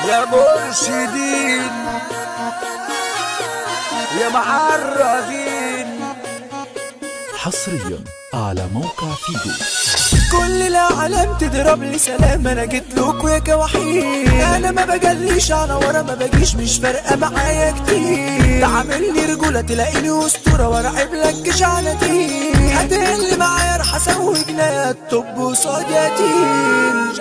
يا مرشدين يا معرضين حصريا على موقع فيديو كل العالم تضرب لي سلام انا جيت لكوا يا كوحيد انا ما بجليش على ورا ما بجيش مش فارقه معايا كتير تعاملني رجوله تلاقيني اسطوره وانا لك جيش على تيل هتقل معايا راح اسوي جنايات طب قصاد يتيم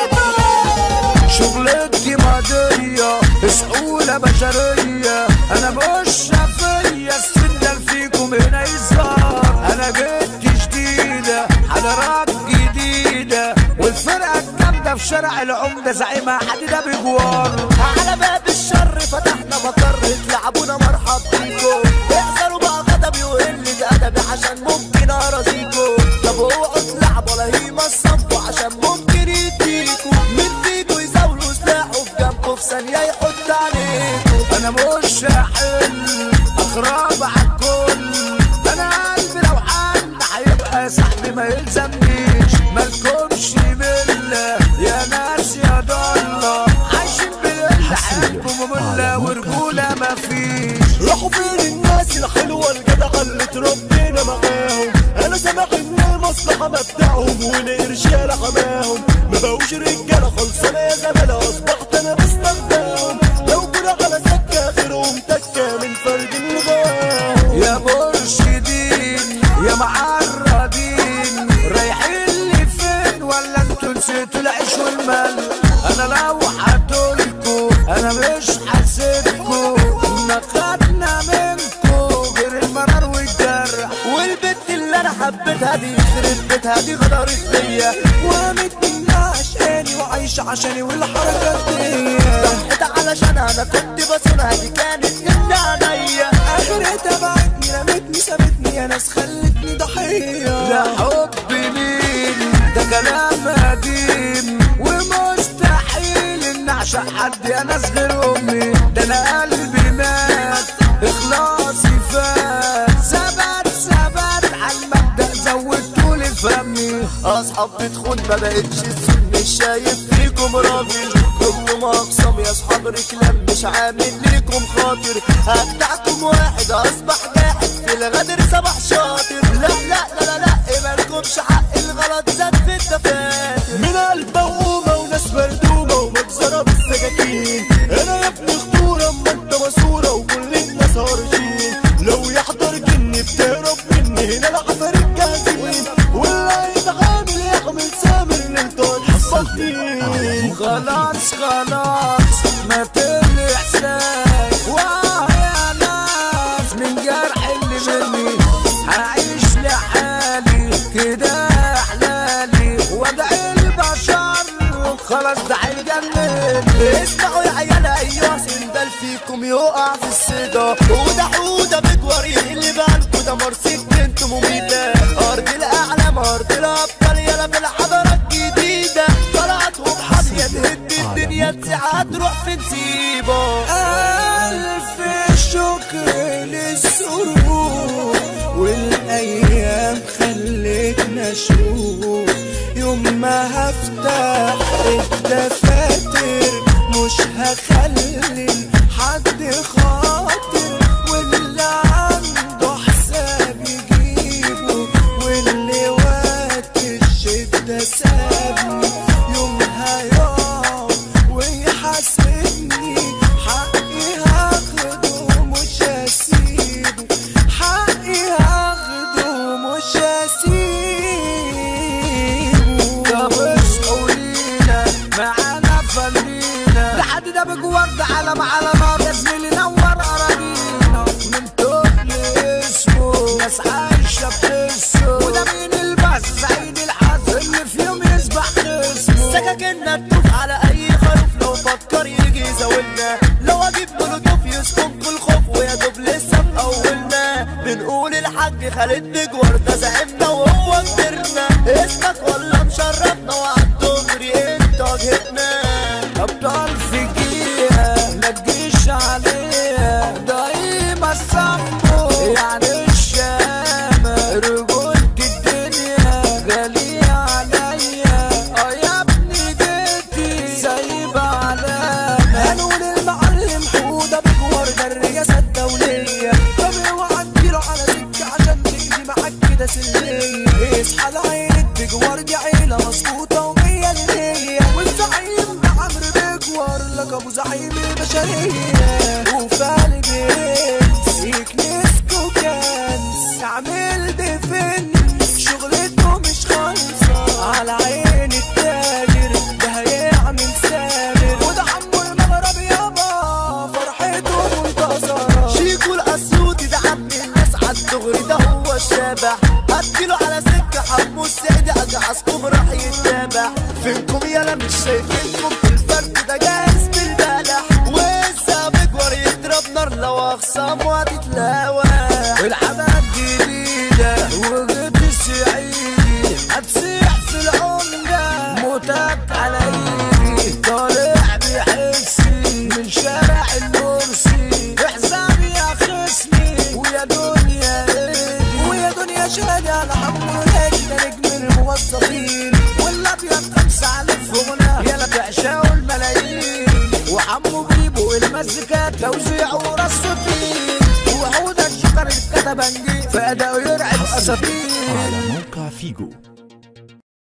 شغلتي ماضية سهولة بشرية أنا مش شافية السندل فيكم هنا يظهر أنا جيت جديدة حضارات جديدة والفرقة الجامدة في شارع العمدة زعيمها حديدة بجوار على باب الشر فتحنا مقر تلعبونا مرحب بيكم احذروا بقى غضبي وقلة ادبي عشان ممكن ارازيكم طب اوعوا تلعبوا ولا هي مصبوا عشان ممكن يديكوا مين فيكوا يزاولوا سلاحه في جنبه في ثانية يحط عليكوا أنا مش هحل أخراب عالكل أنا قلبي لو حن هيبقى صاحبي ما يلزمنيش مالكمش ملة يا ناس يا ضالة عايشين بالله حب مملة ورجولة مفيش راحوا فين الناس الحلوة الجدعة اللي تربينا معاهم انا سامع ان المصلحة مبدأهم والرجالة حماهم ما بقوش رجالة خلصانة يا زمالة اصبحت انا بستخدمهم لو كنا على سكة غيرهم تكة من فرد النظام يا مرشدين يا معرضين رايحين لي فين ولا انتوا نسيتوا العيش والمال انا لو حطولكوا انا مش حاسدكوا ما خدنا منكوا غير المرار والجرح والبنت اللي انا حبيتها دي يخرب بيتها دي غدرت بيا وقامت منها عشاني وعايشة عشاني والحركات دي ضحيت علشان انا كنت بصونها دي كانت جد عينيا اخرتها بعتني رمتني سابتني يا ناس خلتني ضحية لا حب مين ده كلام قديم ومستحيل ان اعشق حد يا ناس غير امي ده انا قلبي مات اخلاصي فات ثبت ثبت على المبدا زودتولي فمي اصحاب بتخون ما بقتش السن مش شايف فيكم راجل كلكم اقسم يا اصحاب ركلام مش عامل ليكم خاطر هجدعكم واحد اصبح جاحد في الغدر صباح شاطر لا لا لا لا لا مالكمش حق الغلط زاد في الدفاتر من قلب وقومه وناس مردومه ومجزره بالسكاكين انا يا ابني خطوره اما انت ماسوره وكل الناس هارشين لو يحضر جني بتهرب مني هنا العفاريت جاهزين واللي يتعامل يعمل سامر للدول حصلتين خلاص خلاص ما تبني احساس واه يا ناس من جرح اللي مني هعيش لحالي كده احلالي وادعي البشر خلاص ده هيجنن اسمعوا يا عيال ايوه سندال فيكم يقع في الصدا وده حوده بجواري اللي بالكوا ده مرسيك انتم مميتة ارض الاعلام ارض الابطال يلا في الحضاره الجديده طلعتهم حاميه تهد الدنيا تسعة تروح في نسيبه ألف شكر للسرور والأيام خلتنا شهور يوم ما هفتح الدفاتر مش هخلي حد خاطر واللي عنده حساب يجيبه واللي وقت الشدة سابني يوم هيقع ويحاسبني حقي هاخده مش هسيبه حقي هاخده مش هسيبه طب اصحوا لينا معانا فنينا لحد ده بجوار ده علم على نار يا زميلي نور اراضينا من طفل اسمه ناس عايشه بحسه وده مين البس سعيد الحظ اللي في يوم يسبح خصمه سكاكيننا تدوس على اي خروف لو فكر يجي يزاولنا لو اجيب مولوتوف يسكن في الخوف ويا دوب لسه في اولنا بنقول الحاج خالد بجوار ده زعيمنا وهو كبرنا اسمك ولا مشرفنا وعالدغري انت واجهتنا ابطال في جيها ما تجيش عليها دايما الصمبو يعني الشامة رجولة الدنيا غالية عليا اه يا ابني جيتي سايبة علامة وردي عيلة مظبوطة ومية المية والزعيم ده عمرو بيكور لك ابو زعيم البشرية وفالي بيت يكنسكو كنس يعمل دفن شغلته مش خالصة على عين التاجر ده هيعمل سامر وده عمو المغرب يابا فرحته منتصرة شيكو الاسيوطي ده عم الناس عالدغري ده هو الشبح هديله على سكة حمو السعدي اجعصكم راح يتابع فينكم يالا مش شايفينكم الفرد ده جاهز بالبلح والسابق ور يضرب نار لو اخصام وهتتلاوى العبا الجديدة وجد السعيدي هتسيح في العمدة موتك على ايدي طالع بحسي من شارع المرسي احزاب يا خصمي ويا دنيا ايدي ويا دنيا شادي على حمو ليك ده نجم الموظفين والابيض خمسة على الفغنى يلا تعشقوا الملايين وحمو بيبو المزيكا توزيع ورصتين وعود الشكر الكتبنجي في اداء يرعب اساطير على موقع فيجو